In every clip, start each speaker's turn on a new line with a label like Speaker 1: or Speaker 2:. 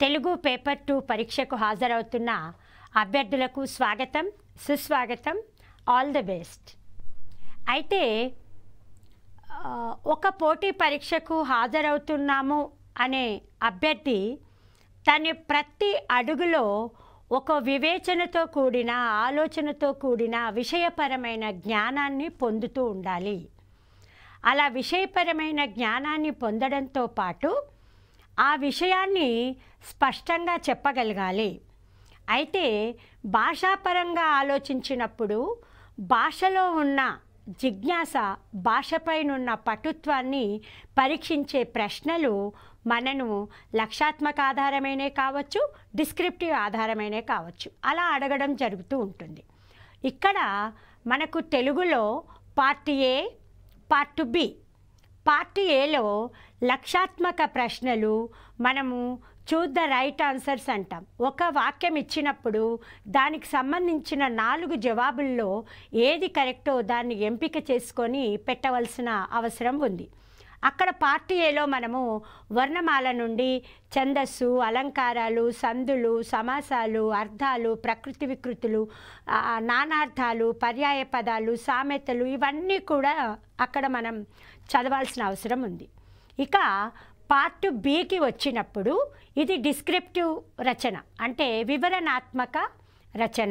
Speaker 1: Telugu paper two పరీక్షకు హాజరవుతున్న అభ్యర్థులకు స్వాగతం సుస్వాగతం ఆల్ ది బెస్ట్ అయితే ఆ, ఒక పోటీ పరీక్షకు హాజరవుతున్నాము అనే అభ్యర్థి తన ప్రతి అడుగులో ఒక వివేచనతో కూడిన ఆలోచనతో కూడిన విషయపరమైన జ్ఞానాన్ని పొందుతూ ఉండాలి అలా విషయపరమైన జ్ఞానాన్ని పొందడంతో పాటు ఆ విషయాన్ని స్పష్టంగా చెప్పగలగాలి అయితే భాషాపరంగా ఆలోచించినప్పుడు భాషలో ఉన్న జిజ్ఞాస భాషపైనున్న పటుత్వాన్ని పరీక్షించే ప్రశ్నలు మనను లక్షాత్మక ఆధారమైనే కావచ్చు డిస్క్రిప్టివ్ ఆధారమైనే కావచ్చు అలా అడగడం జరుగుతూ ఉంటుంది ఇక్కడ మనకు తెలుగులో part A part B part ఏలో లక్షాత్మక ప్రశ్నలు మనము చూస్ ద రైట్ ఆన్సర్స్ అంటాం ఒక వాక్యం ఇచ్చినప్పుడు దానికి సంబంధించిన నాలుగు జవాబుల్లో ఏది కరెక్టో దాన్ని ఎంపిక చేసుకొని పెట్టవలసిన అవసరం ఉంది అక్కడ పార్ట్ ఏలో మనము వర్ణమాల నుండి ఛందస్సు అలంకారాలు సందులు సమాసాలు అర్థాలు ప్రకృతి వికృతులు ఆ, నానార్థాలు పర్యాయ పదాలు సామెతలు ఇవన్నీ కూడా అక్కడ మనం చదవాల్సిన అవసరం ఉంది ఇక పార్ట్ బికి వచ్చినప్పుడు ఇది డిస్క్రిప్టివ్ రచన అంటే వివరణాత్మక రచన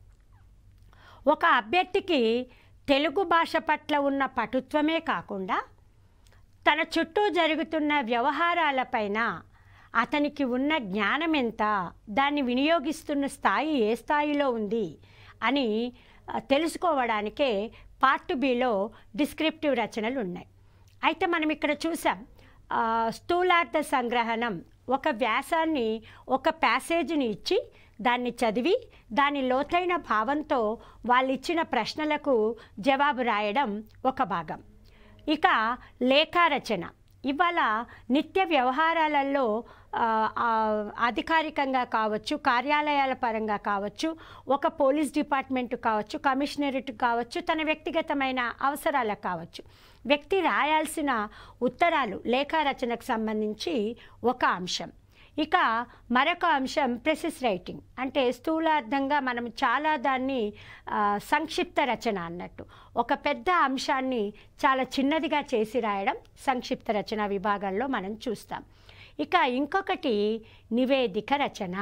Speaker 1: ఒక అభ్యర్థికి తెలుగు భాష పట్ల ఉన్న పటుత్వమే కాకుండా తన చుట్టూ జరుగుతున్న వ్యవహారాలపైన అతనికి ఉన్న జ్ఞానం ఎంత దాన్ని వినియోగిస్తున్న స్థాయి ఏ స్థాయిలో ఉంది అని ఆ, తెలుసుకోవడానికే పార్ట్ బిలో డిస్క్రిప్టివ్ రచనలు ఉన్నాయి అయితే మనం ఇక్కడ చూసాం ఆ, స్థూలార్థ సంగ్రహణం ఒక వ్యాసాన్ని ఒక ప్యాసేజీని ఇచ్చి దాన్ని చదివి దాని లోతైన భావంతో వాళ్ళు ఇచ్చిన ప్రశ్నలకు జవాబు రాయడం ఒక భాగం ఇక లేఖారచన ఇవాళ నిత్య వ్యవహారాలలో ఆ, ఆ, అధికారికంగా కావచ్చు కార్యాలయాల పరంగా కావచ్చు ఒక పోలీస్ డిపార్ట్మెంట్ కావచ్చు కమిషనరేట్ కావచ్చు తన వ్యక్తిగతమైన అవసరాలకు కావచ్చు వ్యక్తి రాయాల్సిన ఉత్తరాలు లేఖారచనకు సంబంధించి ఒక అంశం ఇక మరొక అంశం ప్రెసిస్ రైటింగ్ అంటే స్థూలార్థంగా మనం చాలా దాన్ని ఆ, సంక్షిప్త రచన అన్నట్టు ఒక పెద్ద అంశాన్ని చాలా చిన్నదిగా చేసి రాయడం సంక్షిప్త రచన విభాగంలో మనం చూస్తాం ఇక ఇంకొకటి నివేదిక రచన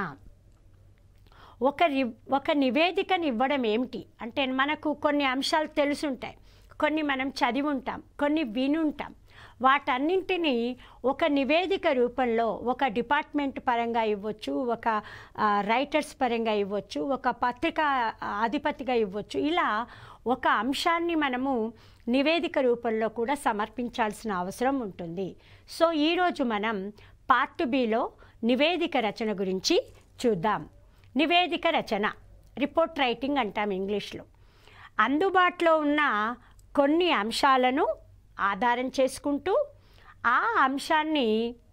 Speaker 1: ఒక రి ఒక నివేదికని ఇవ్వడం ఏమిటి అంటే మనకు కొన్ని అంశాలు తెలుసుంటాయి కొన్ని మనం చదివి ఉంటాం కొన్ని వినుంటాం వాటన్నింటినీ ఒక నివేదిక రూపంలో ఒక డిపార్ట్మెంట్ పరంగా ఇవ్వచ్చు ఒక ఆ, రైటర్స్ పరంగా ఇవ్వచ్చు ఒక పత్రికా అధిపతిగా ఇవ్వచ్చు ఇలా ఒక అంశాన్ని మనము నివేదిక రూపంలో కూడా సమర్పించాల్సిన అవసరం ఉంటుంది సో ఈరోజు మనం పార్ట్ బిలో నివేదిక రచన గురించి చూద్దాం నివేదిక రచన రిపోర్ట్ రైటింగ్ అంటాం ఇంగ్లీష్లో అందుబాటులో ఉన్న కొన్ని అంశాలను ఆధారం చేసుకుంటూ ఆ అంశాన్ని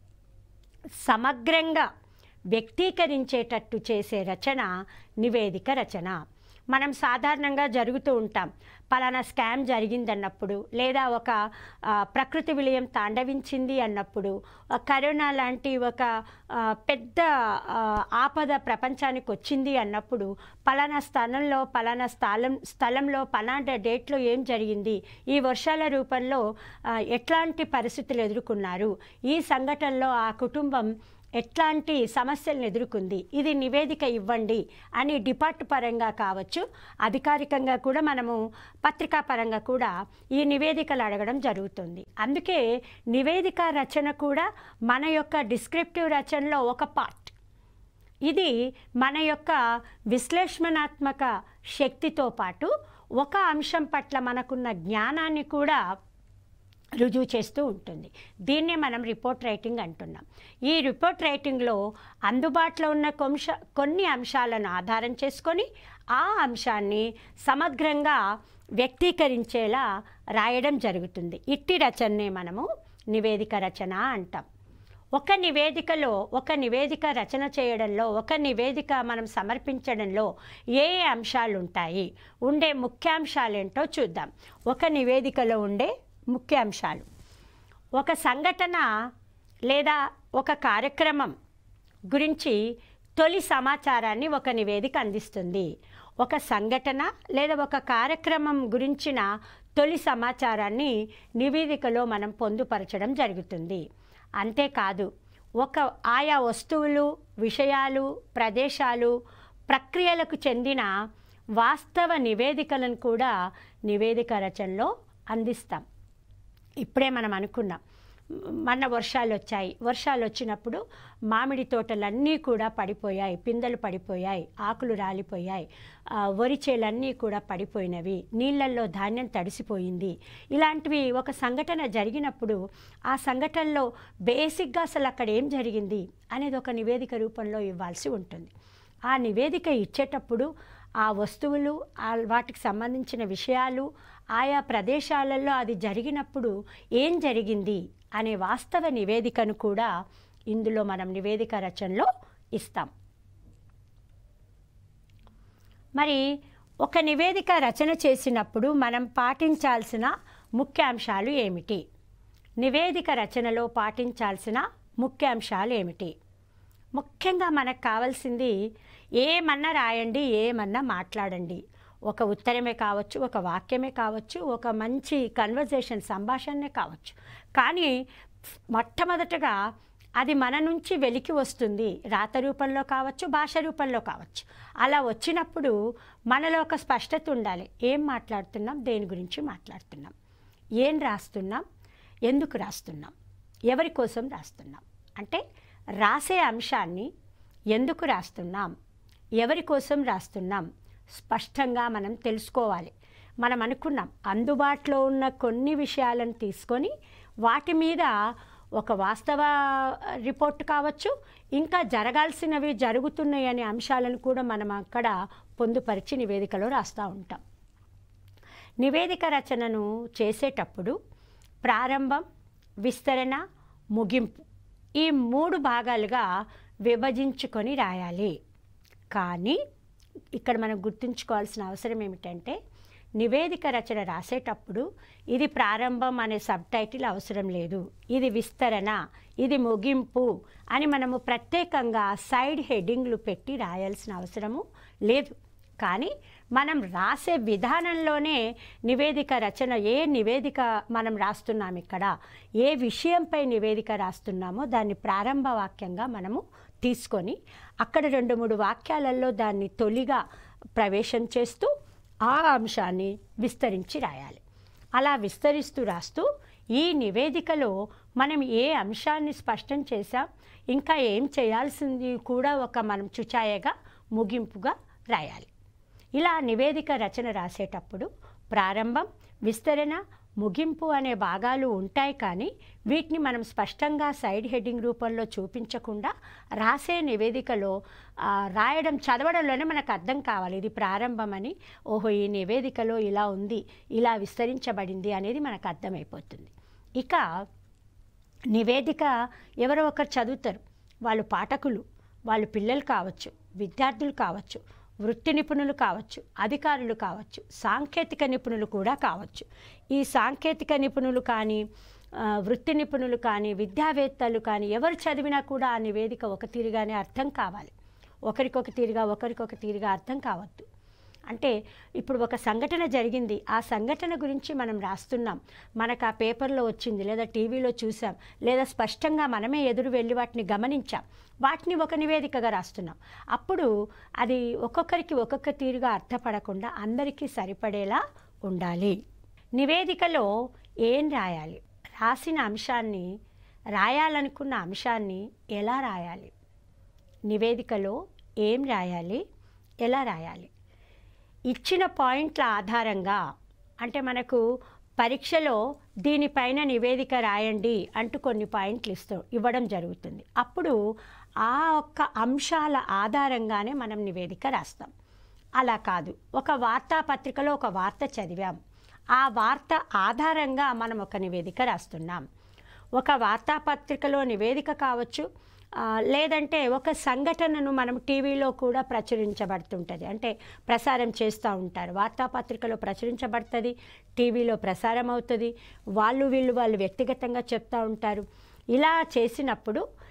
Speaker 1: సమగ్రంగా వ్యక్తీకరించేటట్టు చేసే రచన నివేదిక రచన మనం సాధారణంగా జరుగుతూ ఉంటాం పలానా స్కామ్ జరిగిందన్నప్పుడు లేదా ఒక ఆ, ప్రకృతి విలయం తాండవించింది అన్నప్పుడు ఆ, కరోనా లాంటి ఒక ఆ, పెద్ద ఆ, ఆపద ప్రపంచానికి వచ్చింది అన్నప్పుడు పలానా స్థలంలో పలానా స్థలం స్థలంలో పలానా డేట్లో ఏం జరిగింది ఈ వర్షాల రూపంలో ఆ, ఎట్లాంటి పరిస్థితులు ఎదుర్కొన్నారు ఈ సంఘటనలో ఆ కుటుంబం ఎట్లాంటి సమస్యలను ఎదుర్కొంది ఇది నివేదిక ఇవ్వండి అని డిపార్ట్ పరంగా కావచ్చు అధికారికంగా కూడా మనము పత్రికా పరంగా కూడా ఈ నివేదికలు అడగడం జరుగుతుంది అందుకే నివేదిక రచన కూడా మన యొక్క డిస్క్రిప్టివ్ రచనలో ఒక పార్ట్ ఇది మన యొక్క విశ్లేషణాత్మక శక్తితో పాటు ఒక అంశం పట్ల మనకున్న జ్ఞానాన్ని కూడా రుజువు చేస్తూ ఉంటుంది దీన్నే మనం రిపోర్ట్ రైటింగ్ అంటున్నాం ఈ రిపోర్ట్ రైటింగ్లో అందుబాటులో ఉన్న కొంశ కొన్ని అంశాలను ఆధారం చేసుకొని ఆ అంశాన్ని సమగ్రంగా వ్యక్తీకరించేలా రాయడం జరుగుతుంది ఇట్టి రచననే మనము నివేదిక రచన అంటాం ఒక నివేదికలో ఒక నివేదిక రచన చేయడంలో ఒక నివేదిక మనం సమర్పించడంలో ఏ ఏ అంశాలు ఉంటాయి ఉండే ముఖ్యాంశాలు ఏంటో చూద్దాం ఒక నివేదికలో ఉండే ముఖ్యాంశాలు ఒక సంఘటన లేదా ఒక కార్యక్రమం గురించి తొలి సమాచారాన్ని ఒక నివేదిక అందిస్తుంది ఒక సంఘటన లేదా ఒక కార్యక్రమం గురించిన తొలి సమాచారాన్ని నివేదికలో మనం పొందుపరచడం జరుగుతుంది అంతేకాదు ఒక ఆయా వస్తువులు విషయాలు ప్రదేశాలు ప్రక్రియలకు చెందిన వాస్తవ నివేదికలను కూడా నివేదిక రచనలో అందిస్తాం ఇప్పుడే మనం అనుకున్నాం మొన్న వర్షాలు వచ్చాయి వర్షాలు వచ్చినప్పుడు మామిడి తోటలన్నీ కూడా పడిపోయాయి పిందెలు పడిపోయాయి ఆకులు రాలిపోయాయి ఆ, వరి చేలన్నీ కూడా పడిపోయినవి నీళ్ళల్లో ధాన్యం తడిసిపోయింది ఇలాంటివి ఒక సంఘటన జరిగినప్పుడు ఆ సంఘటనలో బేసిక్గా అసలు అక్కడ ఏం జరిగింది అనేది ఒక నివేదిక రూపంలో ఇవ్వాల్సి ఉంటుంది ఆ నివేదిక ఇచ్చేటప్పుడు ఆ వస్తువులు ఆ వాటికి సంబంధించిన విషయాలు ఆయా ప్రదేశాలలో అది జరిగినప్పుడు ఏం జరిగింది అనే వాస్తవ నివేదికను కూడా ఇందులో మనం నివేదిక రచనలో ఇస్తాం మరి ఒక నివేదిక రచన చేసినప్పుడు మనం పాటించాల్సిన ముఖ్యాంశాలు ఏమిటి నివేదిక రచనలో పాటించాల్సిన ముఖ్యాంశాలు ఏమిటి ముఖ్యంగా మనకు కావాల్సింది ఏమన్నా రాయండి ఏమన్నా మాట్లాడండి ఒక ఉత్తరమే కావచ్చు ఒక వాక్యమే కావచ్చు ఒక మంచి కన్వర్జేషన్ సంభాషణనే కావచ్చు కానీ మొట్టమొదటగా అది మన నుంచి వెలికి వస్తుంది రాత రూపంలో కావచ్చు భాష రూపంలో కావచ్చు అలా వచ్చినప్పుడు మనలో ఒక స్పష్టత ఉండాలి ఏం మాట్లాడుతున్నాం దేని గురించి మాట్లాడుతున్నాం ఏం రాస్తున్నాం ఎందుకు రాస్తున్నాం ఎవరి కోసం రాస్తున్నాం అంటే రాసే అంశాన్ని ఎందుకు రాస్తున్నాం ఎవరి కోసం రాస్తున్నాం స్పష్టంగా మనం తెలుసుకోవాలి మనం అనుకున్నాం అందుబాటులో ఉన్న కొన్ని విషయాలను తీసుకొని వాటి మీద ఒక వాస్తవ రిపోర్ట్ కావచ్చు ఇంకా జరగాల్సినవి జరుగుతున్నాయి అనే అంశాలను కూడా మనం అక్కడ పొందుపరిచి నివేదికలో రాస్తూ ఉంటాం నివేదిక రచనను చేసేటప్పుడు ప్రారంభం విస్తరణ ముగింపు ఈ మూడు భాగాలుగా విభజించుకొని రాయాలి కానీ ఇక్కడ మనం గుర్తుంచుకోవాల్సిన అవసరం ఏమిటంటే నివేదిక రచన రాసేటప్పుడు ఇది ప్రారంభం అనే సబ్ టైటిల్ అవసరం లేదు ఇది విస్తరణ ఇది ముగింపు అని మనము ప్రత్యేకంగా సైడ్ హెడ్డింగ్లు పెట్టి రాయాల్సిన అవసరము లేదు కానీ మనం రాసే విధానంలోనే నివేదిక రచన ఏ నివేదిక మనం రాస్తున్నాం ఇక్కడ ఏ విషయంపై నివేదిక రాస్తున్నామో దాన్ని ప్రారంభ వాక్యంగా మనము తీసుకొని అక్కడ రెండు మూడు వాక్యాలలో దాన్ని తొలిగా ప్రవేశం చేస్తూ ఆ అంశాన్ని విస్తరించి రాయాలి అలా విస్తరిస్తూ రాస్తూ ఈ నివేదికలో మనం ఏ అంశాన్ని స్పష్టం చేశాం ఇంకా ఏం చేయాల్సింది కూడా ఒక మనం చుచాయగా ముగింపుగా రాయాలి ఇలా నివేదిక రచన రాసేటప్పుడు ప్రారంభం విస్తరణ ముగింపు అనే భాగాలు ఉంటాయి కానీ వీటిని మనం స్పష్టంగా సైడ్ హెడ్డింగ్ రూపంలో చూపించకుండా రాసే నివేదికలో ఆ, రాయడం చదవడంలోనే మనకు అర్థం కావాలి ఇది ప్రారంభమని ఓహో ఈ నివేదికలో ఇలా ఉంది ఇలా విస్తరించబడింది అనేది మనకు అర్థమైపోతుంది ఇక నివేదిక ఎవరో ఒకరు చదువుతారు వాళ్ళు పాఠకులు వాళ్ళు పిల్లలు కావచ్చు విద్యార్థులు కావచ్చు వృత్తి నిపుణులు కావచ్చు అధికారులు కావచ్చు సాంకేతిక నిపుణులు కూడా కావచ్చు ఈ సాంకేతిక నిపుణులు కానీ ఆ, వృత్తి నిపుణులు కానీ విద్యావేత్తలు కానీ ఎవరు చదివినా కూడా ఆ నివేదిక ఒక తీరుగానే అర్థం కావాలి ఒకరికొక తీరుగా ఒకరికొక తీరుగా అర్థం కావద్దు అంటే ఇప్పుడు ఒక సంఘటన జరిగింది ఆ సంఘటన గురించి మనం రాస్తున్నాం మనకు ఆ పేపర్లో వచ్చింది లేదా టీవీలో చూసాం లేదా స్పష్టంగా మనమే ఎదురు వెళ్ళి వాటిని గమనించాం వాటిని ఒక నివేదికగా రాస్తున్నాం అప్పుడు అది ఒక్కొక్కరికి ఒక్కొక్క తీరుగా అర్థపడకుండా అందరికీ సరిపడేలా ఉండాలి నివేదికలో ఏం రాయాలి రాసిన అంశాన్ని రాయాలనుకున్న అంశాన్ని ఎలా రాయాలి నివేదికలో ఏం రాయాలి ఎలా రాయాలి ఇచ్చిన పాయింట్ల ఆధారంగా అంటే మనకు పరీక్షలో దీనిపైన నివేదిక రాయండి అంటూ కొన్ని పాయింట్లు ఇస్తూ ఇవ్వడం జరుగుతుంది అప్పుడు ఆ ఒక్క అంశాల ఆధారంగానే మనం నివేదిక రాస్తాం అలా కాదు ఒక వార్తాపత్రికలో ఒక వార్త చదివాం ఆ వార్త ఆధారంగా మనం ఒక నివేదిక రాస్తున్నాం ఒక వార్తాపత్రికలో నివేదిక కావచ్చు ఆ, లేదంటే ఒక సంఘటనను మనం టీవీలో కూడా ప్రచురించబడుతుంటుంది అంటే ప్రసారం చేస్తూ ఉంటారు వార్తాపత్రికలో ప్రచురించబడుతుంది టీవీలో ప్రసారం అవుతుంది వాళ్ళు వీళ్ళు వాళ్ళు వ్యక్తిగతంగా చెప్తూ ఉంటారు ఇలా చేసినప్పుడు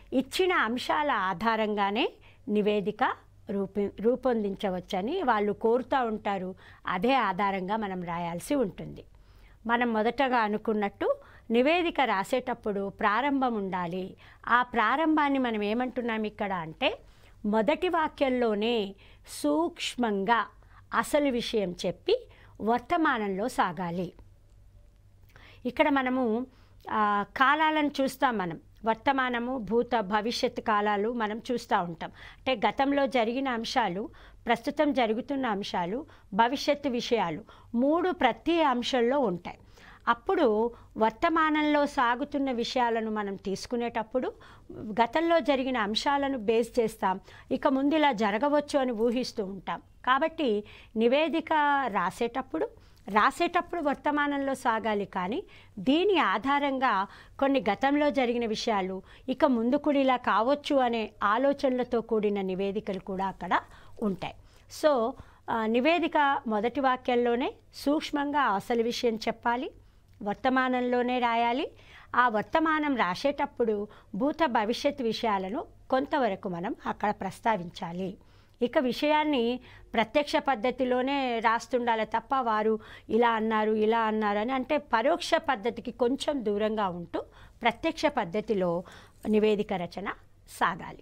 Speaker 1: ఇచ్చిన అంశాల ఆధారంగానే నివేదిక రూపి రూపొందించవచ్చని వాళ్ళు కోరుతూ ఉంటారు అదే ఆధారంగా మనం రాయాల్సి ఉంటుంది మనం మొదటగా అనుకున్నట్టు నివేదిక రాసేటప్పుడు ప్రారంభం ఉండాలి ఆ ప్రారంభాన్ని మనం ఏమంటున్నాం ఇక్కడ అంటే మొదటి వాక్యంలోనే సూక్ష్మంగా అసలు విషయం చెప్పి వర్తమానంలో సాగాలి ఇక్కడ మనము ఆ, కాలాలను చూస్తాం మనం వర్తమానము భూత భవిష్యత్ కాలాలు మనం చూస్తూ ఉంటాం అంటే గతంలో జరిగిన అంశాలు ప్రస్తుతం జరుగుతున్న అంశాలు భవిష్యత్తు విషయాలు మూడు ప్రతి అంశంలో ఉంటాయి అప్పుడు వర్తమానంలో సాగుతున్న విషయాలను మనం తీసుకునేటప్పుడు గతంలో జరిగిన అంశాలను బేస్ చేస్తాం ఇక ముందు ఇలా జరగవచ్చు అని ఊహిస్తూ ఉంటాం కాబట్టి నివేదిక రాసేటప్పుడు రాసేటప్పుడు వర్తమానంలో సాగాలి కానీ దీని ఆధారంగా కొన్ని గతంలో జరిగిన విషయాలు ఇక ముందు కూడా ఇలా కావచ్చు అనే ఆలోచనలతో కూడిన నివేదికలు కూడా అక్కడ ఉంటాయి సో ఆ, నివేదిక మొదటి వాక్యంలోనే సూక్ష్మంగా అసలు విషయం చెప్పాలి వర్తమానంలోనే రాయాలి ఆ వర్తమానం రాసేటప్పుడు భూత భవిష్యత్ విషయాలను కొంతవరకు మనం అక్కడ ప్రస్తావించాలి ఇక విషయాన్ని ప్రత్యక్ష పద్ధతిలోనే రాస్తుండాలి తప్ప వారు ఇలా అన్నారు ఇలా అన్నారు అని అంటే పరోక్ష పద్ధతికి కొంచెం దూరంగా ఉంటూ ప్రత్యక్ష పద్ధతిలో నివేదిక రచన సాగాలి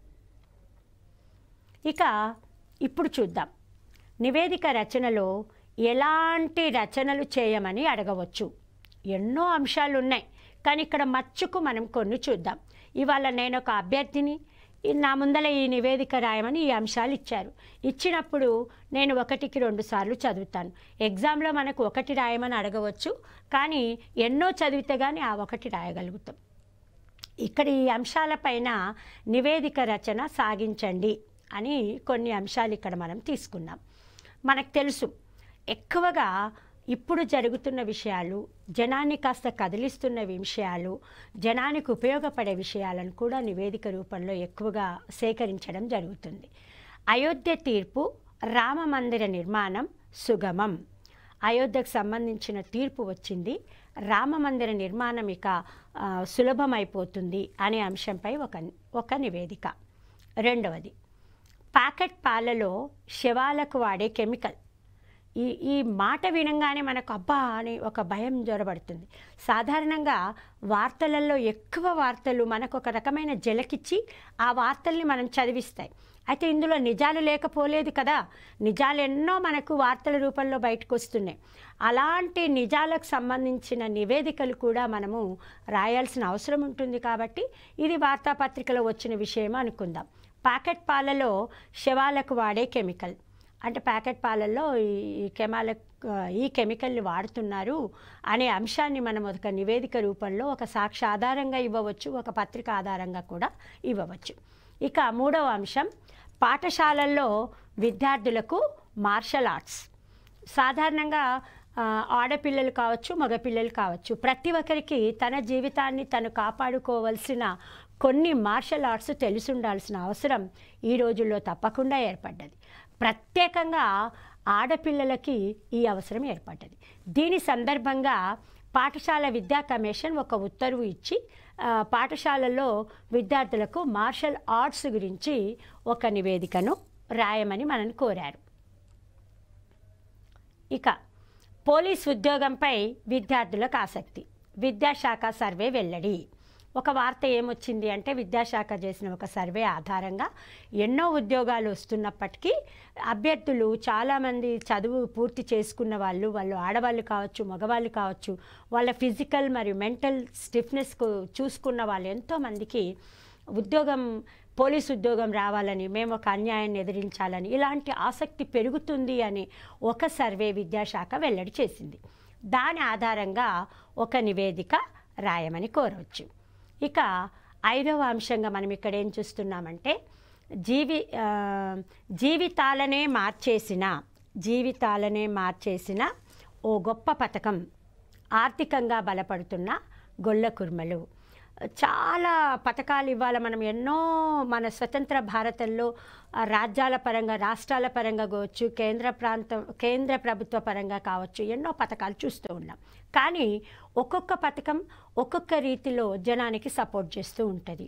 Speaker 1: ఇక ఇప్పుడు చూద్దాం నివేదిక రచనలో ఎలాంటి రచనలు చేయమని అడగవచ్చు ఎన్నో అంశాలు ఉన్నాయి కానీ ఇక్కడ మచ్చుకు మనం కొన్ని చూద్దాం ఇవాళ నేను ఒక అభ్యర్థిని ఈ నా ముందల ఈ నివేదిక రాయమని ఈ అంశాలు ఇచ్చారు ఇచ్చినప్పుడు నేను ఒకటికి రెండు సార్లు చదువుతాను ఎగ్జామ్లో మనకు ఒకటి రాయమని అడగవచ్చు కానీ ఎన్నో చదివితే కానీ ఆ ఒకటి రాయగలుగుతాం ఇక్కడ ఈ అంశాలపైన నివేదిక రచన సాగించండి అని కొన్ని అంశాలు ఇక్కడ మనం తీసుకున్నాం మనకు తెలుసు ఎక్కువగా ఇప్పుడు జరుగుతున్న విషయాలు జనాన్ని కాస్త కదిలిస్తున్న విషయాలు జనానికి ఉపయోగపడే విషయాలను కూడా నివేదిక రూపంలో ఎక్కువగా సేకరించడం జరుగుతుంది అయోధ్య తీర్పు రామ మందిర నిర్మాణం సుగమం అయోధ్యకు సంబంధించిన తీర్పు వచ్చింది రామ మందిర నిర్మాణం ఇక ఆ, సులభమైపోతుంది అనే అంశంపై ఒక ఒక నివేదిక రెండవది ప్యాకెట్ పాలలో శవాలకు వాడే కెమికల్ ఈ ఈ మాట వినంగానే మనకు అబ్బా అని ఒక భయం జ్వరబడుతుంది సాధారణంగా వార్తలలో ఎక్కువ వార్తలు మనకు ఒక రకమైన జలకిచ్చి ఆ వార్తల్ని మనం చదివిస్తాయి అయితే ఇందులో నిజాలు లేకపోలేదు కదా నిజాలు ఎన్నో మనకు వార్తల రూపంలో బయటకు వస్తున్నాయి అలాంటి నిజాలకు సంబంధించిన నివేదికలు కూడా మనము రాయాల్సిన అవసరం ఉంటుంది కాబట్టి ఇది వార్తాపత్రికలో వచ్చిన విషయం అనుకుందాం ప్యాకెట్ పాలలో శవాలకు వాడే కెమికల్ అంటే ప్యాకెట్ పాలల్లో ఈ ఈ కెమాల ఈ కెమికల్ని వాడుతున్నారు అనే అంశాన్ని మనం ఒక నివేదిక రూపంలో ఒక సాక్ష్య ఆధారంగా ఇవ్వవచ్చు ఒక పత్రిక ఆధారంగా కూడా ఇవ్వవచ్చు ఇక మూడవ అంశం పాఠశాలల్లో విద్యార్థులకు మార్షల్ ఆర్ట్స్ సాధారణంగా ఆ, ఆడపిల్లలు కావచ్చు మగపిల్లలు కావచ్చు ప్రతి ఒక్కరికి తన జీవితాన్ని తను కాపాడుకోవలసిన కొన్ని మార్షల్ ఆర్ట్స్ తెలిసి ఉండాల్సిన అవసరం ఈ రోజుల్లో తప్పకుండా ఏర్పడ్డది ప్రత్యేకంగా ఆడపిల్లలకి ఈ అవసరం ఏర్పడ్డది దీని సందర్భంగా పాఠశాల విద్యా కమిషన్ ఒక ఉత్తర్వు ఇచ్చి ఆ, పాఠశాలలో విద్యార్థులకు మార్షల్ ఆర్ట్స్ గురించి ఒక నివేదికను రాయమని మనల్ని కోరారు ఇక పోలీస్ ఉద్యోగంపై విద్యార్థులకు ఆసక్తి విద్యాశాఖ సర్వే వెల్లడి ఒక వార్త ఏమొచ్చింది అంటే విద్యాశాఖ చేసిన ఒక సర్వే ఆధారంగా ఎన్నో ఉద్యోగాలు వస్తున్నప్పటికీ అభ్యర్థులు చాలామంది చదువు పూర్తి చేసుకున్న వాళ్ళు వాళ్ళు ఆడవాళ్ళు కావచ్చు మగవాళ్ళు కావచ్చు వాళ్ళ ఫిజికల్ మరియు మెంటల్ స్టిఫ్నెస్కు చూసుకున్న వాళ్ళు ఎంతోమందికి ఉద్యోగం పోలీస్ ఉద్యోగం రావాలని మేము ఒక అన్యాయాన్ని ఎదిరించాలని ఇలాంటి ఆసక్తి పెరుగుతుంది అని ఒక సర్వే విద్యాశాఖ వెల్లడి చేసింది దాని ఆధారంగా ఒక నివేదిక రాయమని కోరవచ్చు ఇక ఐదవ అంశంగా మనం ఇక్కడ ఏం చూస్తున్నామంటే జీవి ఆ, జీవితాలనే మార్చేసిన జీవితాలనే మార్చేసిన ఓ గొప్ప పథకం ఆర్థికంగా బలపడుతున్న గొల్ల కుర్మలు చాలా పథకాలు ఇవ్వాలి మనం ఎన్నో మన స్వతంత్ర భారతంలో ఆ, రాజ్యాల పరంగా రాష్ట్రాల పరంగా కావచ్చు కేంద్ర ప్రాంతం కేంద్ర ప్రభుత్వ పరంగా కావచ్చు ఎన్నో పథకాలు చూస్తూ ఉన్నాం కానీ ఒక్కొక్క పథకం ఒక్కొక్క రీతిలో జనానికి సపోర్ట్ చేస్తూ ఉంటుంది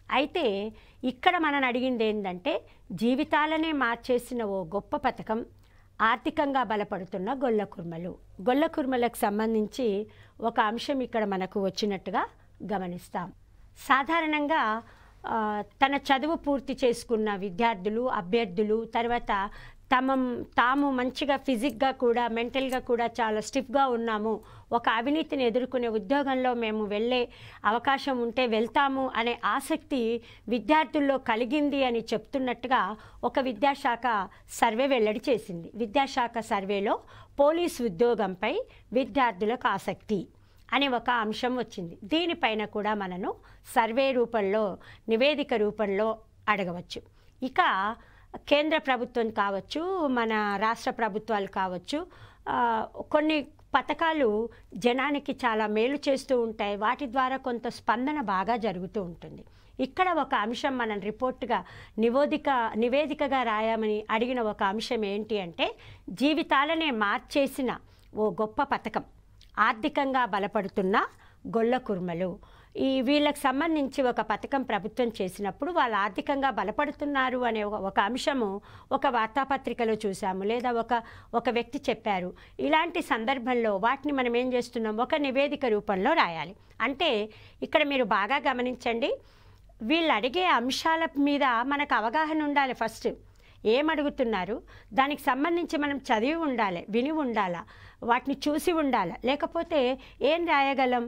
Speaker 1: అయితే ఇక్కడ మనం అడిగింది ఏంటంటే జీవితాలనే మార్చేసిన ఓ గొప్ప పథకం ఆర్థికంగా బలపడుతున్న గొల్ల కుర్మలు గొల్ల కుర్మలకు సంబంధించి ఒక అంశం ఇక్కడ మనకు వచ్చినట్టుగా గమనిస్తాం సాధారణంగా ఆ, తన చదువు పూర్తి చేసుకున్న విద్యార్థులు అభ్యర్థులు తర్వాత తమ తాము మంచిగా ఫిజిక్గా కూడా మెంటల్గా కూడా చాలా స్టిఫ్గా ఉన్నాము ఒక అవినీతిని ఎదుర్కొనే ఉద్యోగంలో మేము వెళ్ళే అవకాశం ఉంటే వెళ్తాము అనే ఆసక్తి విద్యార్థుల్లో కలిగింది అని చెప్తున్నట్టుగా ఒక విద్యాశాఖ సర్వే వెల్లడి చేసింది విద్యాశాఖ సర్వేలో పోలీస్ ఉద్యోగంపై విద్యార్థులకు ఆసక్తి అనే ఒక అంశం వచ్చింది దీనిపైన కూడా మనను సర్వే రూపంలో నివేదిక రూపంలో అడగవచ్చు ఇక కేంద్ర ప్రభుత్వం కావచ్చు మన రాష్ట్ర ప్రభుత్వాలు కావచ్చు ఆ, కొన్ని పథకాలు జనానికి చాలా మేలు చేస్తూ ఉంటాయి వాటి ద్వారా కొంత స్పందన బాగా జరుగుతూ ఉంటుంది ఇక్కడ ఒక అంశం మనం రిపోర్ట్గా నివేదిక నివేదికగా రాయమని అడిగిన ఒక అంశం ఏంటి అంటే జీవితాలనే మార్చేసిన ఓ గొప్ప పథకం ఆర్థికంగా బలపడుతున్న గొల్ల కుర్మలు ఈ వీళ్ళకి సంబంధించి ఒక పథకం ప్రభుత్వం చేసినప్పుడు వాళ్ళు ఆర్థికంగా బలపడుతున్నారు అనే ఒక- ఒక అంశము ఒక వార్తాపత్రికలో చూసాము లేదా ఒక ఒక వ్యక్తి చెప్పారు ఇలాంటి సందర్భంలో వాటిని మనం ఏం చేస్తున్నాం ఒక నివేదిక రూపంలో రాయాలి అంటే ఇక్కడ మీరు బాగా గమనించండి వీళ్ళు అడిగే అంశాల మీద మనకు అవగాహన ఉండాలి ఫస్ట్ ఏం అడుగుతున్నారు దానికి సంబంధించి మనం చదివి ఉండాలి విని ఉండాలా వాటిని చూసి ఉండాలి లేకపోతే ఏం రాయగలం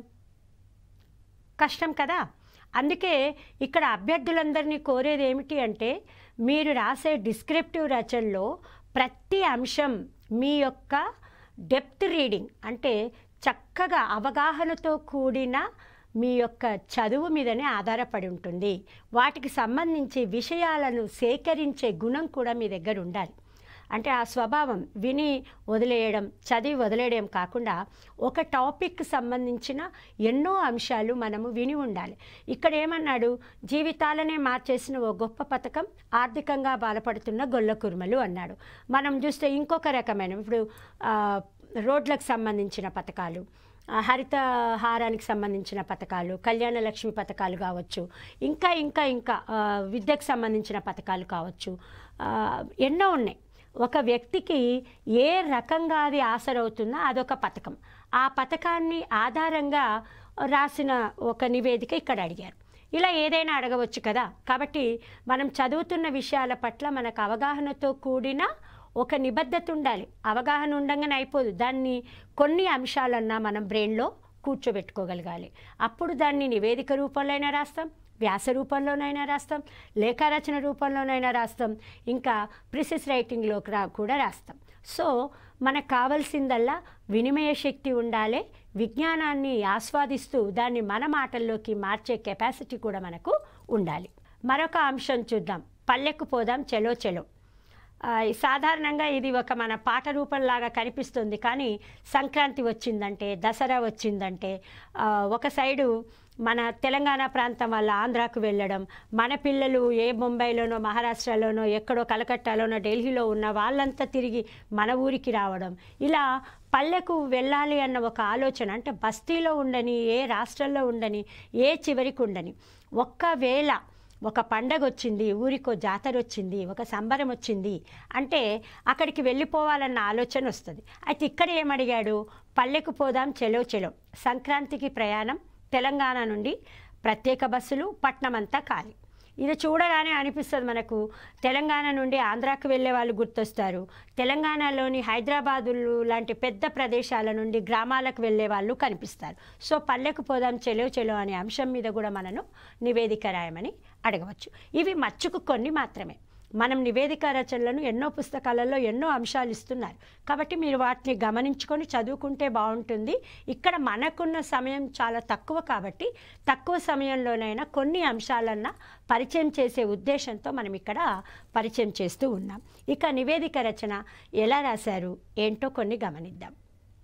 Speaker 1: కష్టం కదా అందుకే ఇక్కడ అభ్యర్థులందరినీ కోరేది ఏమిటి అంటే మీరు రాసే డిస్క్రిప్టివ్ రచనలో ప్రతి అంశం మీ యొక్క డెప్త్ రీడింగ్ అంటే చక్కగా అవగాహనతో కూడిన మీ యొక్క చదువు మీదనే ఆధారపడి ఉంటుంది వాటికి సంబంధించి విషయాలను సేకరించే గుణం కూడా మీ దగ్గర ఉండాలి అంటే ఆ స్వభావం విని వదిలేయడం చదివి వదిలేయడం కాకుండా ఒక టాపిక్కి సంబంధించిన ఎన్నో అంశాలు మనము విని ఉండాలి ఇక్కడ ఏమన్నాడు జీవితాలనే మార్చేసిన ఓ గొప్ప పథకం ఆర్థికంగా బాధపడుతున్న గొల్ల కుర్మలు అన్నాడు మనం చూస్తే ఇంకొక రకమైన ఇప్పుడు ఆ, రోడ్లకు సంబంధించిన పథకాలు ఆ, హరితహారానికి సంబంధించిన పథకాలు కళ్యాణ లక్ష్మి పథకాలు కావచ్చు ఇంకా ఇంకా ఇంకా ఆ, విద్యకు సంబంధించిన పథకాలు కావచ్చు ఆ, ఎన్నో ఉన్నాయి ఒక వ్యక్తికి ఏ రకంగా అది ఆసరవుతుందో అదొక పథకం ఆ పథకాన్ని ఆధారంగా రాసిన ఒక నివేదిక ఇక్కడ అడిగారు ఇలా ఏదైనా అడగవచ్చు కదా కాబట్టి మనం చదువుతున్న విషయాల పట్ల మనకు అవగాహనతో కూడిన ఒక నిబద్ధత ఉండాలి అవగాహన ఉండగానే అయిపోదు దాన్ని కొన్ని అంశాలన్నా మనం బ్రెయిన్లో కూర్చోబెట్టుకోగలగాలి అప్పుడు దాన్ని నివేదిక రూపంలో అయినా రాస్తాం వ్యాస రూపంలోనైనా రాస్తాం లేఖారచన రూపంలోనైనా రాస్తాం ఇంకా ప్రిసిస్ రైటింగ్లో రా కూడా రాస్తాం సో మనకు కావాల్సిందల్లా వినిమయ శక్తి ఉండాలి విజ్ఞానాన్ని ఆస్వాదిస్తూ దాన్ని మన మాటల్లోకి మార్చే కెపాసిటీ కూడా మనకు ఉండాలి మరొక అంశం చూద్దాం పల్లెకు పోదాం చెలో చెలో ఆ, ఈ సాధారణంగా ఇది ఒక మన పాట రూపంలాగా కనిపిస్తుంది కానీ సంక్రాంతి వచ్చిందంటే దసరా వచ్చిందంటే ఆ, ఒక సైడు మన తెలంగాణ ప్రాంతం వల్ల ఆంధ్రాకు వెళ్ళడం మన పిల్లలు ఏ ముంబైలోనో మహారాష్ట్రలోనో ఎక్కడో కలకట్టాలోనో ఢిల్లీలో ఉన్న వాళ్ళంతా తిరిగి మన ఊరికి రావడం ఇలా పల్లెకు వెళ్ళాలి అన్న ఒక ఆలోచన అంటే బస్తీలో ఉండని ఏ రాష్ట్రంలో ఉండని ఏ చివరికి ఉండని ఒక్కవేళ ఒక పండగ వచ్చింది ఊరికో జాతర వచ్చింది ఒక సంబరం వచ్చింది అంటే అక్కడికి వెళ్ళిపోవాలన్న ఆలోచన వస్తుంది అయితే ఇక్కడ ఏమడిగాడు పల్లెకు పోదాం చెలో చెలో సంక్రాంతికి ప్రయాణం తెలంగాణ నుండి ప్రత్యేక బస్సులు పట్నం అంతా ఖాళీ ఇది చూడగానే అనిపిస్తుంది మనకు తెలంగాణ నుండి ఆంధ్రాకు వెళ్ళే వాళ్ళు గుర్తొస్తారు తెలంగాణలోని హైదరాబాదులు లాంటి పెద్ద ప్రదేశాల నుండి గ్రామాలకు వెళ్ళే వాళ్ళు కనిపిస్తారు సో పల్లెకు పోదాం చెలో చెలో అనే అంశం మీద కూడా మనను నివేదిక రాయమని అడగవచ్చు ఇవి మచ్చుకు కొన్ని మాత్రమే మనం నివేదిక రచనలను ఎన్నో పుస్తకాలలో ఎన్నో అంశాలు ఇస్తున్నారు కాబట్టి మీరు వాటిని గమనించుకొని చదువుకుంటే బాగుంటుంది ఇక్కడ మనకున్న సమయం చాలా తక్కువ కాబట్టి తక్కువ సమయంలోనైనా కొన్ని అంశాలన్నా పరిచయం చేసే ఉద్దేశంతో మనం ఇక్కడ పరిచయం చేస్తూ ఉన్నాం ఇక నివేదిక రచన ఎలా రాశారు ఏంటో కొన్ని గమనిద్దాం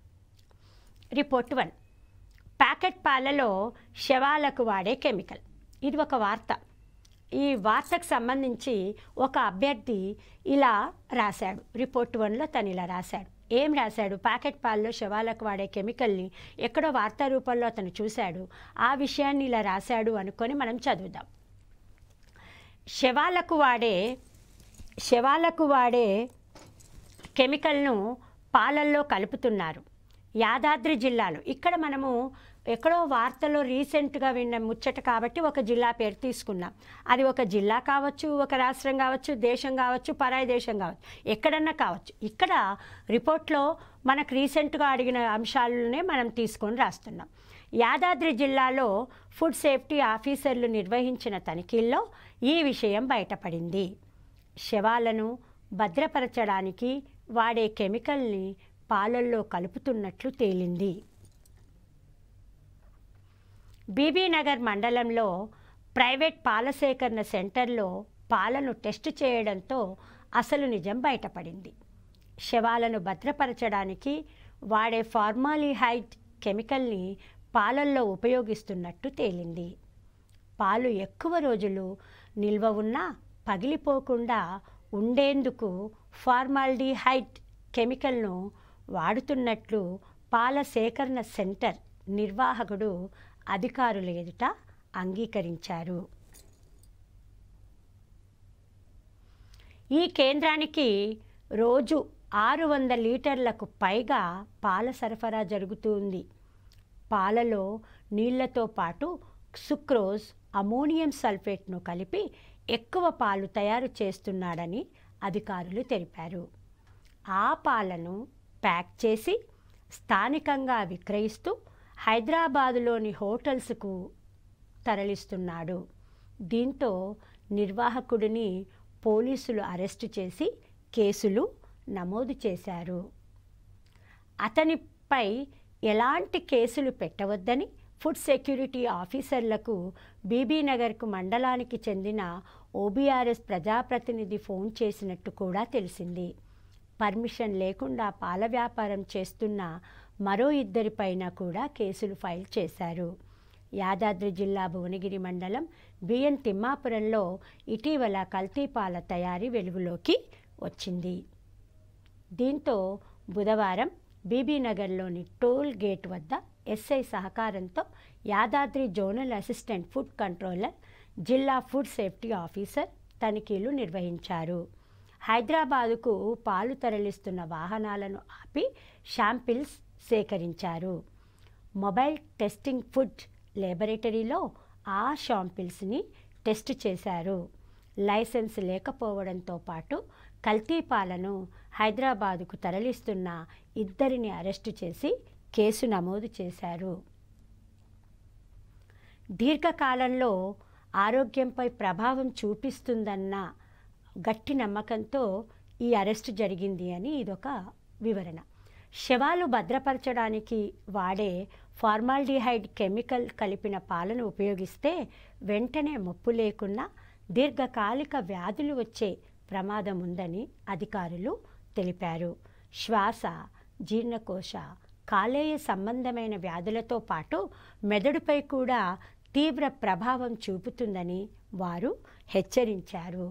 Speaker 1: రిపోర్ట్ వన్ ప్యాకెట్ పాలలో శవాలకు వాడే కెమికల్ ఇది ఒక వార్త ఈ వార్తకు సంబంధించి ఒక అభ్యర్థి ఇలా రాశాడు రిపోర్ట్ వన్లో తను ఇలా రాశాడు ఏం రాశాడు ప్యాకెట్ పాల్లో శవాలకు వాడే కెమికల్ని ఎక్కడో వార్తా రూపంలో అతను చూశాడు ఆ విషయాన్ని ఇలా రాశాడు అనుకొని మనం చదువుదాం శవాలకు వాడే శవాలకు వాడే కెమికల్ను పాలల్లో కలుపుతున్నారు యాదాద్రి జిల్లాలో ఇక్కడ మనము ఎక్కడో వార్తలో రీసెంట్గా విన్న ముచ్చట కాబట్టి ఒక జిల్లా పేరు తీసుకున్నాం అది ఒక జిల్లా కావచ్చు ఒక రాష్ట్రం కావచ్చు దేశం కావచ్చు పరాయి దేశం కావచ్చు ఎక్కడన్నా కావచ్చు ఇక్కడ రిపోర్ట్లో మనకు రీసెంట్గా అడిగిన అంశాలనే మనం తీసుకొని రాస్తున్నాం యాదాద్రి జిల్లాలో ఫుడ్ సేఫ్టీ ఆఫీసర్లు నిర్వహించిన తనిఖీల్లో ఈ విషయం బయటపడింది శవాలను భద్రపరచడానికి వాడే కెమికల్ని పాలల్లో కలుపుతున్నట్లు తేలింది బీబీనగర్ మండలంలో ప్రైవేట్ పాల సేకరణ సెంటర్లో పాలను టెస్ట్ చేయడంతో అసలు నిజం బయటపడింది శవాలను భద్రపరచడానికి వాడే ఫార్మాలిహైడ్ కెమికల్ని పాలల్లో ఉపయోగిస్తున్నట్టు తేలింది పాలు ఎక్కువ రోజులు నిల్వ ఉన్నా పగిలిపోకుండా ఉండేందుకు ఫార్మాల్డిహైడ్ కెమికల్ను వాడుతున్నట్లు పాల సేకరణ సెంటర్ నిర్వాహకుడు అధికారుల ఎదుట అంగీకరించారు ఈ కేంద్రానికి రోజు ఆరు వందల లీటర్లకు పైగా పాల సరఫరా జరుగుతుంది పాలలో నీళ్లతో పాటు సుక్రోజ్ అమోనియం సల్ఫేట్ను కలిపి ఎక్కువ పాలు తయారు చేస్తున్నాడని అధికారులు తెలిపారు ఆ పాలను ప్యాక్ చేసి స్థానికంగా విక్రయిస్తూ హైదరాబాదులోని హోటల్స్కు తరలిస్తున్నాడు దీంతో నిర్వాహకుడిని పోలీసులు అరెస్టు చేసి కేసులు నమోదు చేశారు అతనిపై ఎలాంటి కేసులు పెట్టవద్దని ఫుడ్ సెక్యూరిటీ ఆఫీసర్లకు బీబీనగర్కు మండలానికి చెందిన ఓబీఆర్ఎస్ ప్రజాప్రతినిధి ఫోన్ చేసినట్టు కూడా తెలిసింది పర్మిషన్ లేకుండా పాల వ్యాపారం చేస్తున్న మరో ఇద్దరిపైన కూడా కేసులు ఫైల్ చేశారు యాదాద్రి జిల్లా భువనగిరి మండలం బిఎన్ తిమ్మాపురంలో ఇటీవల కల్తీ పాల తయారీ వెలుగులోకి వచ్చింది దీంతో బుధవారం బీబీనగర్లోని టోల్ గేట్ వద్ద ఎస్ఐ సహకారంతో Yadadri zonal assistant food controller జిల్లా ఫుడ్ సేఫ్టీ ఆఫీసర్ తనిఖీలు నిర్వహించారు హైదరాబాదుకు పాలు తరలిస్తున్న వాహనాలను ఆపి శాంపిల్స్ సేకరించారు మొబైల్ టెస్టింగ్ ఫుడ్ లేబొరేటరీలో ఆ శాంపిల్స్ని టెస్ట్ చేశారు లైసెన్స్ లేకపోవడంతో పాటు కల్తీ పాలను హైదరాబాదుకు తరలిస్తున్న ఇద్దరిని అరెస్టు చేసి కేసు నమోదు చేశారు దీర్ఘకాలంలో ఆరోగ్యంపై ప్రభావం చూపిస్తుందన్న గట్టి నమ్మకంతో ఈ అరెస్టు జరిగింది అని ఇదొక వివరణ శవాలు భద్రపరచడానికి వాడే ఫార్మాల్డిహైడ్ కెమికల్ కలిపిన పాలను ఉపయోగిస్తే వెంటనే ముప్పు లేకుండా దీర్ఘకాలిక వ్యాధులు వచ్చే ప్రమాదం ఉందని అధికారులు తెలిపారు శ్వాస జీర్ణకోశ కాలేయ సంబంధమైన వ్యాధులతో పాటు మెదడుపై కూడా తీవ్ర ప్రభావం చూపుతుందని వారు హెచ్చరించారు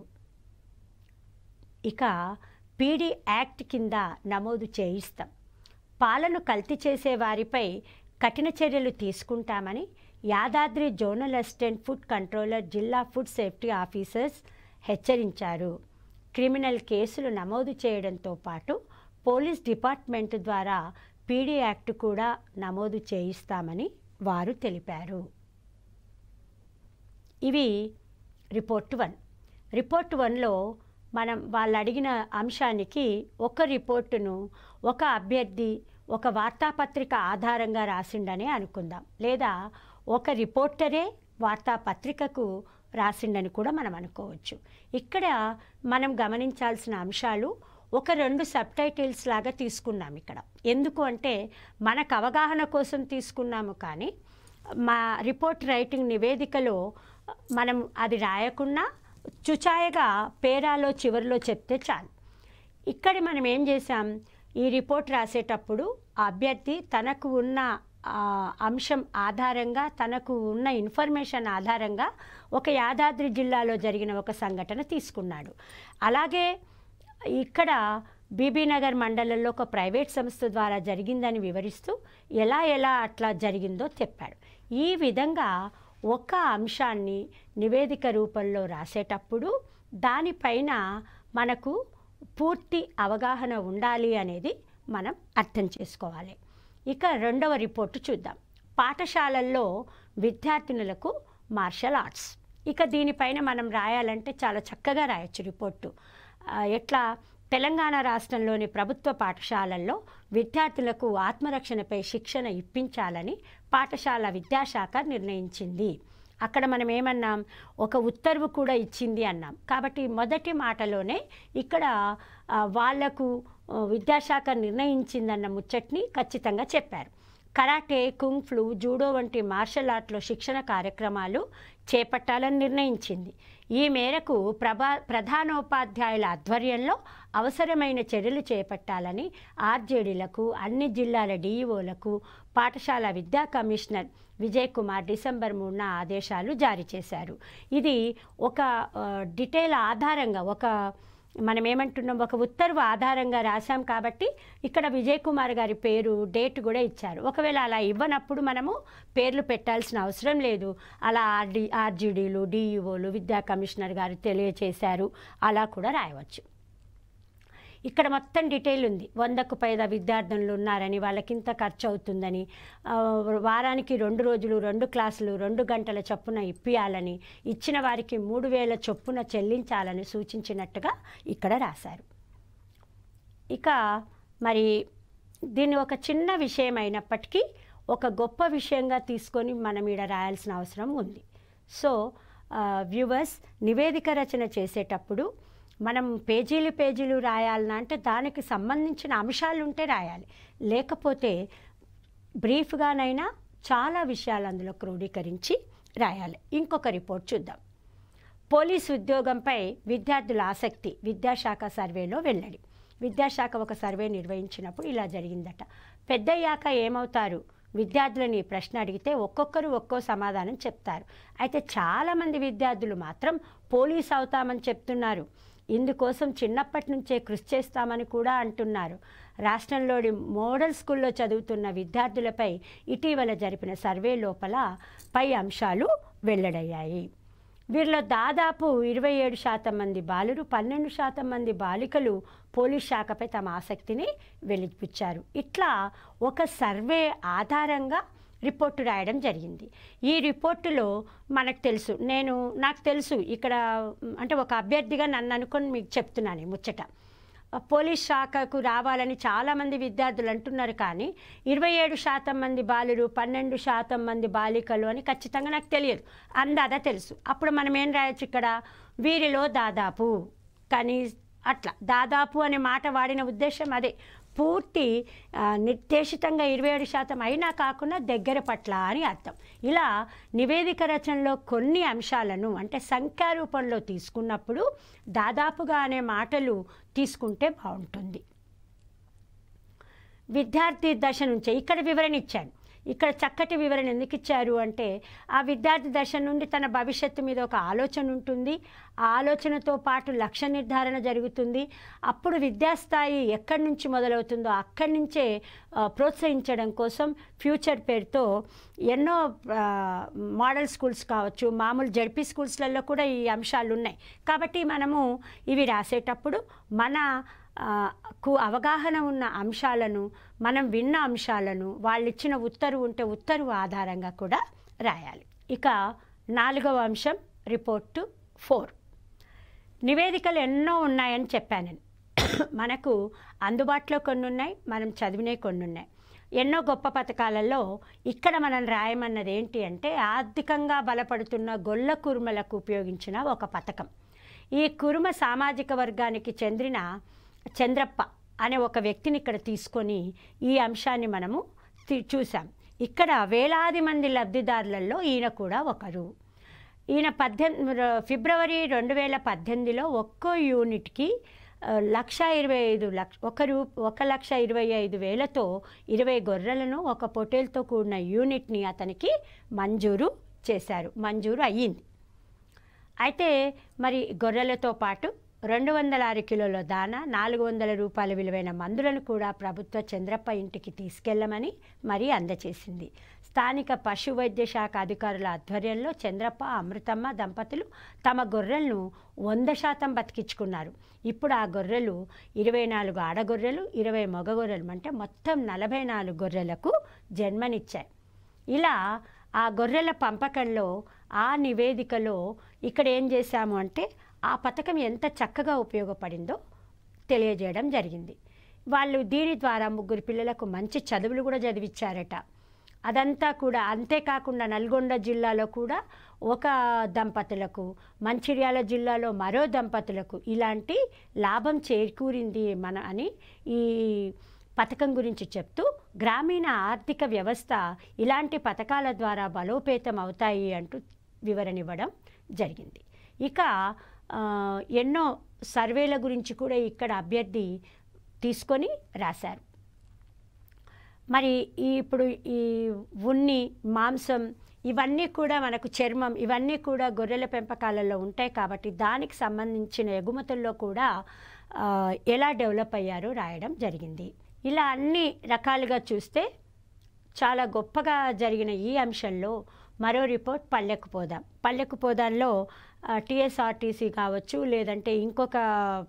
Speaker 1: ఇక పీడీ యాక్ట్ కింద నమోదు చేయిస్తాం పాలను కల్తీ చేసే వారిపై కఠిన చర్యలు తీసుకుంటామని Yadadri zonal assistant food controller జిల్లా ఫుడ్ సేఫ్టీ ఆఫీసర్స్ హెచ్చరించారు క్రిమినల్ కేసులు నమోదు చేయడంతో పాటు పోలీస్ డిపార్ట్మెంట్ ద్వారా పీడీ యాక్ట్ కూడా నమోదు చేయిస్తామని వారు తెలిపారు ఇవి రిపోర్ట్ వన్ రిపోర్ట్ వన్లో మనం వాళ్ళు అడిగిన అంశానికి ఒక రిపోర్టును ఒక అభ్యర్థి ఒక వార్తాపత్రిక ఆధారంగా రాసిండనే అనుకుందాం లేదా ఒక రిపోర్టరే వార్తాపత్రికకు రాసిండని కూడా మనం అనుకోవచ్చు ఇక్కడ మనం గమనించాల్సిన అంశాలు ఒక రెండు సబ్ టైటిల్స్ లాగా తీసుకున్నాం ఇక్కడ ఎందుకు అంటే మనకు అవగాహన కోసం తీసుకున్నాము కానీ మా రిపోర్ట్ రైటింగ్ నివేదికలో మనం అది రాయకుండా చుచాయగా పేరాలో చివరిలో చెప్తే చాలు ఇక్కడ మనం ఏం చేసాం ఈ రిపోర్ట్ రాసేటప్పుడు ఆ అభ్యర్థి తనకు ఉన్న ఆ, అంశం ఆధారంగా తనకు ఉన్న ఇన్ఫర్మేషన్ ఆధారంగా ఒక యాదాద్రి జిల్లాలో జరిగిన ఒక సంఘటన తీసుకున్నాడు అలాగే ఇక్కడ బీబీనగర్ మండలంలో ఒక ప్రైవేట్ సంస్థ ద్వారా జరిగిందని వివరిస్తూ ఎలా ఎలా అట్లా జరిగిందో చెప్పాడు ఈ విధంగా ఒక అంశాన్ని నివేదిక రూపంలో రాసేటప్పుడు దానిపైన మనకు పూర్తి అవగాహన ఉండాలి అనేది మనం అర్థం చేసుకోవాలి ఇక రెండవ రిపోర్టు చూద్దాం పాఠశాలల్లో విద్యార్థినులకు మార్షల్ ఆర్ట్స్ ఇక దీనిపైన మనం రాయాలంటే చాలా చక్కగా రాయొచ్చు రిపోర్టు ఆ, ఎట్లా తెలంగాణ రాష్ట్రంలోని ప్రభుత్వ పాఠశాలల్లో విద్యార్థులకు ఆత్మరక్షణపై శిక్షణ ఇప్పించాలని పాఠశాల విద్యాశాఖ నిర్ణయించింది అక్కడ మనం ఏమన్నాం ఒక ఉత్తర్వు కూడా ఇచ్చింది అన్నాం కాబట్టి మొదటి మాటలోనే ఇక్కడ ఆ, వాళ్లకు ఆ, విద్యాశాఖ నిర్ణయించిందన్న ముచ్చట్ని ఖచ్చితంగా చెప్పారు కరాటే కుంగ్ ఫ్లూ జూడో వంటి మార్షల్ ఆర్ట్లో శిక్షణ కార్యక్రమాలు చేపట్టాలని నిర్ణయించింది ఈ మేరకు ప్రభా ప్రధానోపాధ్యాయుల ఆధ్వర్యంలో అవసరమైన చర్యలు చేపట్టాలని ఆర్జేడీలకు అన్ని జిల్లాల డీఈఓలకు పాఠశాల విద్యా కమిషనర్ విజయ్ కుమార్ డిసెంబర్ మూడున ఆదేశాలు జారీ చేశారు ఇది ఒక ఆ, డీటెయిల్ ఆధారంగా ఒక మనం ఏమంటున్నాం ఒక ఉత్తర్వు ఆధారంగా రాశాం కాబట్టి ఇక్కడ విజయ్ కుమార్ గారి పేరు డేట్ కూడా ఇచ్చారు ఒకవేళ అలా ఇవ్వనప్పుడు మనము పేర్లు పెట్టాల్సిన అవసరం లేదు అలా ఆర్డి ఆర్జీడీలు డిఈఓలు విద్యా కమిషనర్ గారు తెలియచేశారు అలా కూడా రాయవచ్చు ఇక్కడ మొత్తం డీటెయిల్ ఉంది వందకు పైగా విద్యార్థులు ఉన్నారని వాళ్ళకి ఇంత ఖర్చు అవుతుందని ఆ, వారానికి రెండు రోజులు రెండు క్లాసులు రెండు గంటల చొప్పున ఇప్పియాలని ఇచ్చిన వారికి మూడు వేల చొప్పున చెల్లించాలని సూచించినట్టుగా ఇక్కడ రాశారు ఇక మరి దీన్ని ఒక చిన్న విషయం అయినప్పటికీ ఒక గొప్ప విషయంగా తీసుకొని మనం ఈడ రాయాల్సిన అవసరం ఉంది సో వ్యూవర్స్ నివేదిక రచన చేసేటప్పుడు మనం పేజీలు పేజీలు రాయాలన్నా అంటే దానికి సంబంధించిన అంశాలు ఉంటే రాయాలి లేకపోతే బ్రీఫ్గానైనా చాలా విషయాలు అందులో క్రోడీకరించి రాయాలి ఇంకొక రిపోర్ట్ చూద్దాం పోలీస్ ఉద్యోగంపై విద్యార్థుల ఆసక్తి విద్యాశాఖ సర్వేలో వెల్లడి విద్యాశాఖ ఒక సర్వే నిర్వహించినప్పుడు ఇలా జరిగిందట పెద్దయ్యాక ఏమవుతారు విద్యార్థులని ఈ ప్రశ్న అడిగితే ఒక్కొక్కరు ఒక్కో సమాధానం చెప్తారు అయితే చాలామంది విద్యార్థులు మాత్రం పోలీస్ అవుతామని చెప్తున్నారు ఇందుకోసం చిన్నప్పటి నుంచే కృషి చేస్తామని కూడా అంటున్నారు రాష్ట్రంలోని మోడల్ స్కూల్లో చదువుతున్న విద్యార్థులపై ఇటీవల జరిపిన సర్వే లోపల పై అంశాలు వెల్లడయ్యాయి వీరిలో దాదాపు ఇరవై ఏడు శాతం మంది బాలురు పన్నెండు శాతం మంది బాలికలు పోలీస్ శాఖపై తమ ఆసక్తిని వెలిపిచ్చారు ఇట్లా ఒక సర్వే ఆధారంగా రిపోర్టు రాయడం జరిగింది ఈ రిపోర్టులో మనకు తెలుసు నేను నాకు తెలుసు ఇక్కడ మ్, అంటే ఒక అభ్యర్థిగా నన్ను అనుకొని మీకు చెప్తున్నాను ఈ ముచ్చట పోలీస్ శాఖకు రావాలని చాలామంది విద్యార్థులు అంటున్నారు కానీ ఇరవై ఏడు శాతం మంది బాలురు పన్నెండు శాతం మంది బాలికలు అని ఖచ్చితంగా నాకు తెలియదు అందాదా తెలుసు అప్పుడు మనం ఏం రాయొచ్చు ఇక్కడ వీరిలో దాదాపు కానీ అట్లా దాదాపు అనే మాట వాడిన ఉద్దేశం అదే పూర్తి ఆ, నిర్దేశితంగా ఇరవై ఏడు శాతం అయినా కాకుండా దగ్గర పట్ల అని అర్థం ఇలా నివేదిక రచనలో కొన్ని అంశాలను అంటే సంఖ్యారూపంలో తీసుకున్నప్పుడు దాదాపుగా అనే మాటలు తీసుకుంటే బాగుంటుంది విద్యార్థి దశ నుంచే ఇక్కడ వివరణ ఇచ్చాను ఇక్కడ చక్కటి వివరణ ఎందుకు ఇచ్చారు అంటే ఆ విద్యార్థి దశ నుండి తన భవిష్యత్తు మీద ఒక ఆలోచన ఉంటుంది ఆ ఆలోచనతో పాటు లక్ష్య నిర్ధారణ జరుగుతుంది అప్పుడు విద్యాస్థాయి ఎక్కడి నుంచి మొదలవుతుందో అక్కడి నుంచే ఆ, ప్రోత్సహించడం కోసం ఫ్యూచర్ పేరుతో ఎన్నో ఆ, మోడల్ స్కూల్స్ కావచ్చు మామూలు జడ్పీ స్కూల్స్లలో కూడా ఈ అంశాలు ఉన్నాయి కాబట్టి మనము ఇవి రాసేటప్పుడు మన ఆ, కు అవగాహన ఉన్న అంశాలను మనం విన్న అంశాలను వాళ్ళు ఇచ్చిన ఉత్తర్వు ఉంటే ఉత్తర్వు ఆధారంగా కూడా రాయాలి ఇక నాలుగవ అంశం రిపోర్టు ఫోర్ నివేదికలు ఎన్నో ఉన్నాయని చెప్పాను నేను మనకు అందుబాటులో కొన్ని ఉన్నాయి మనం చదివినవి కొన్ని ఉన్నాయి ఎన్నో గొప్ప పథకాలలో ఇక్కడ మనం రాయమన్నది ఏంటి అంటే ఆర్థికంగా బలపడుతున్న గొల్ల కురుమలకు ఉపయోగించిన ఒక పథకం ఈ కురుమ సామాజిక వర్గానికి చెందిన చంద్రప్ప అనే ఒక వ్యక్తిని ఇక్కడ తీసుకొని ఈ అంశాన్ని మనము తీ- చూసాం ఇక్కడ వేలాది మంది లబ్ధిదారులలో ఈయన కూడా ఒకరు ఈయన పద్దెనిమిది ఫిబ్రవరి రెండు వేల పద్దెనిమిదిలో ఒక్కో యూనిట్కి ఆ, లక్ష ఇరవై ఐదు లక్ష ఒక రూ ఒక లక్ష ఇరవై ఐదు వేలతో ఇరవై గొర్రెలను ఒక పొటేల్తో కూడిన యూనిట్ని అతనికి మంజూరు చేశారు మంజూరు అయ్యింది అయితే మరి గొర్రెలతో పాటు రెండు వందల ఆరు కిలోల దాన నాలుగు వందల రూపాయల విలువైన మందులను కూడా ప్రభుత్వ చంద్రప్ప ఇంటికి తీసుకెళ్లమని మరీ అందచేసింది స్థానిక పశు వైద్య శాఖ అధికారుల ఆధ్వర్యంలో చంద్రప్ప అమృతమ్మ దంపతులు తమ గొర్రెలను వంద శాతం బతికించుకున్నారు ఇప్పుడు ఆ గొర్రెలు ఇరవై నాలుగు ఆడగొర్రెలు ఇరవై మగ గొర్రెలు అంటే మొత్తం నలభై నాలుగు గొర్రెలకు జన్మనిచ్చాయి ఇలా ఆ గొర్రెల పంపకంలో ఆ నివేదికలో ఇక్కడ ఏం చేశాము అంటే ఆ పథకం ఎంత చక్కగా ఉపయోగపడిందో తెలియజేయడం జరిగింది వాళ్ళు దీని ద్వారా ముగ్గురు పిల్లలకు మంచి చదువులు కూడా చదివించారట అదంతా కూడా అంతేకాకుండా నల్గొండ జిల్లాలో కూడా ఒక దంపతులకు మంచిర్యాల జిల్లాలో మరో దంపతులకు ఇలాంటి లాభం చేకూరింది మన అని ఈ పథకం గురించి చెప్తూ గ్రామీణ ఆర్థిక వ్యవస్థ ఇలాంటి పథకాల ద్వారా బలోపేతం అవుతాయి అంటూ వివరణ ఇవ్వడం జరిగింది ఇక ఆ, ఎన్నో సర్వేల గురించి కూడా ఇక్కడ అభ్యర్థి తీసుకొని రాశారు మరి ఈ ఇప్పుడు ఈ ఉన్ని మాంసం ఇవన్నీ కూడా మనకు చర్మం ఇవన్నీ కూడా గొర్రెల పెంపకాలలో ఉంటాయి కాబట్టి దానికి సంబంధించిన ఎగుమతుల్లో కూడా ఆ, ఎలా డెవలప్ అయ్యారో రాయడం జరిగింది ఇలా అన్ని రకాలుగా చూస్తే చాలా గొప్పగా జరిగిన ఈ అంశంలో మరో రిపోర్ట్ పల్లెకు పోదాం పల్లెకు పోదాంలో టీఎస్ఆర్టీసీ కావచ్చు లేదంటే ఇంకొక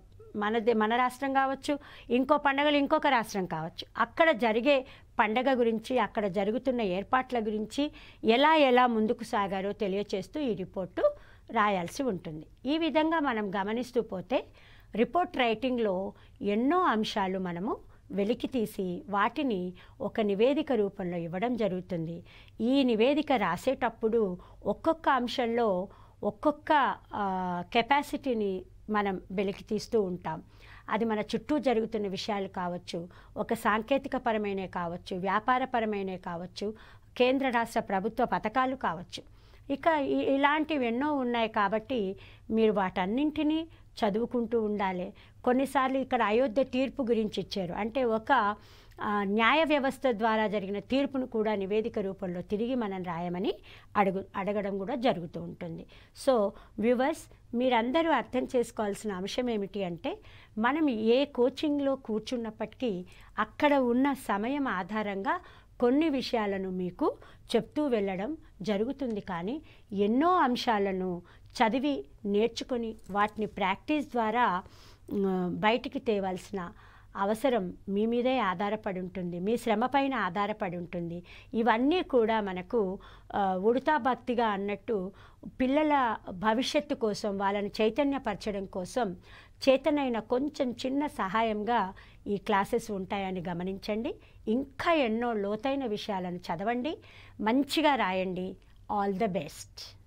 Speaker 1: మనది మన రాష్ట్రం కావచ్చు ఇంకో పండగలు ఇంకొక రాష్ట్రం కావచ్చు అక్కడ జరిగే పండగ గురించి అక్కడ జరుగుతున్న ఏర్పాట్ల గురించి ఎలా ఎలా ముందుకు సాగారో తెలియచేస్తూ ఈ రిపోర్టు రాయాల్సి ఉంటుంది ఈ విధంగా మనం గమనిస్తూ పోతే రిపోర్ట్ రైటింగ్లో ఎన్నో అంశాలు మనము వెలికి తీసి వాటిని ఒక నివేదిక రూపంలో ఇవ్వడం జరుగుతుంది ఈ నివేదిక రాసేటప్పుడు ఒక్కొక్క అంశంలో ఒక్కొక్క ఆ, కెపాసిటీని మనం వెలికి తీస్తూ ఉంటాం అది మన చుట్టూ జరుగుతున్న విషయాలు కావచ్చు ఒక సాంకేతిక పరమైనవి కావచ్చు వ్యాపారపరమైనవి కావచ్చు కేంద్ర రాష్ట్ర ప్రభుత్వ పథకాలు కావచ్చు ఇక ఇ- ఇలాంటివి ఎన్నో ఉన్నాయి కాబట్టి మీరు వాటన్నింటినీ చదువుకుంటూ ఉండాలి కొన్నిసార్లు ఇక్కడ అయోధ్య తీర్పు గురించి ఇచ్చారు అంటే ఒక ఆ, న్యాయ వ్యవస్థ ద్వారా జరిగిన తీర్పును కూడా నివేదిక రూపంలో తిరిగి మనం రాయమని అడుగు అడగడం కూడా జరుగుతూ ఉంటుంది సో వ్యూవర్స్ మీరందరూ అర్థం చేసుకోవాల్సిన అంశం ఏమిటి అంటే మనం ఏ కోచింగ్లో కూర్చున్నప్పటికీ అక్కడ ఉన్న సమయం ఆధారంగా కొన్ని విషయాలను మీకు చెప్తూ వెళ్ళడం జరుగుతుంది కానీ ఎన్నో అంశాలను చదివి నేర్చుకొని వాటిని ప్రాక్టీస్ ద్వారా మ్, బయటికి తేవాల్సిన అవసరం మీ మీదే ఆధారపడి ఉంటుంది మీ శ్రమ పైన ఆధారపడి ఉంటుంది ఇవన్నీ కూడా మనకు ఆ, ఉడతా భక్తిగా అన్నట్టు పిల్లల భవిష్యత్తు కోసం వాళ్ళని చైతన్యపరచడం కోసం చేతనైన కొంచెం చిన్న సహాయంగా ఈ క్లాసెస్ ఉంటాయని గమనించండి ఇంకా ఎన్నో లోతైన విషయాలను చదవండి మంచిగా రాయండి ఆల్ ద బెస్ట్